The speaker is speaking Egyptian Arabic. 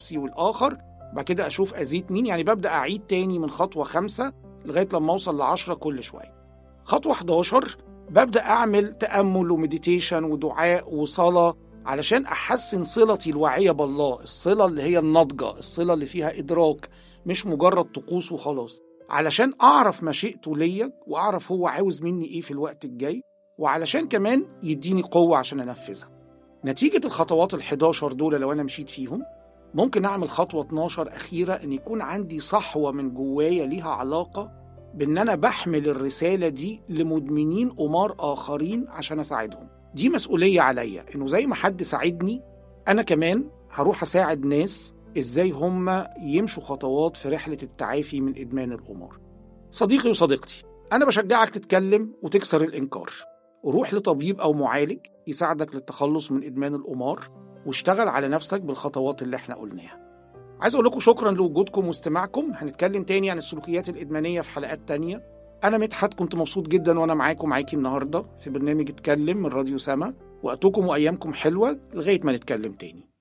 نفسي والآخر بعد كده أشوف أزيد مين يعني ببدأ أعيد تاني من خطوة خمسة لغاية لما أوصل لعشرة كل شوية خطوة 11 ببدأ أعمل تأمل ومديتيشن ودعاء وصلاة علشان أحسن صلتي الواعية بالله الصلة اللي هي الناضجة الصلة اللي فيها إدراك مش مجرد طقوس وخلاص علشان أعرف مشيئته ليا وأعرف هو عاوز مني إيه في الوقت الجاي وعلشان كمان يديني قوة عشان أنفذها نتيجة الخطوات ال11 دول لو أنا مشيت فيهم ممكن أعمل خطوة 12 أخيرة إن يكون عندي صحوة من جوايا ليها علاقة بإن أنا بحمل الرسالة دي لمدمنين قمار آخرين عشان أساعدهم دي مسؤولية عليا إنه زي ما حد ساعدني أنا كمان هروح أساعد ناس إزاي هم يمشوا خطوات في رحلة التعافي من إدمان القمار صديقي وصديقتي أنا بشجعك تتكلم وتكسر الإنكار وروح لطبيب أو معالج يساعدك للتخلص من إدمان القمار واشتغل على نفسك بالخطوات اللي احنا قلناها عايز اقول لكم شكرا لوجودكم واستماعكم هنتكلم تاني عن السلوكيات الادمانيه في حلقات تانية انا مدحت كنت مبسوط جدا وانا معاكم معاكي النهارده في برنامج اتكلم من راديو سما وقتكم وايامكم حلوه لغايه ما نتكلم تاني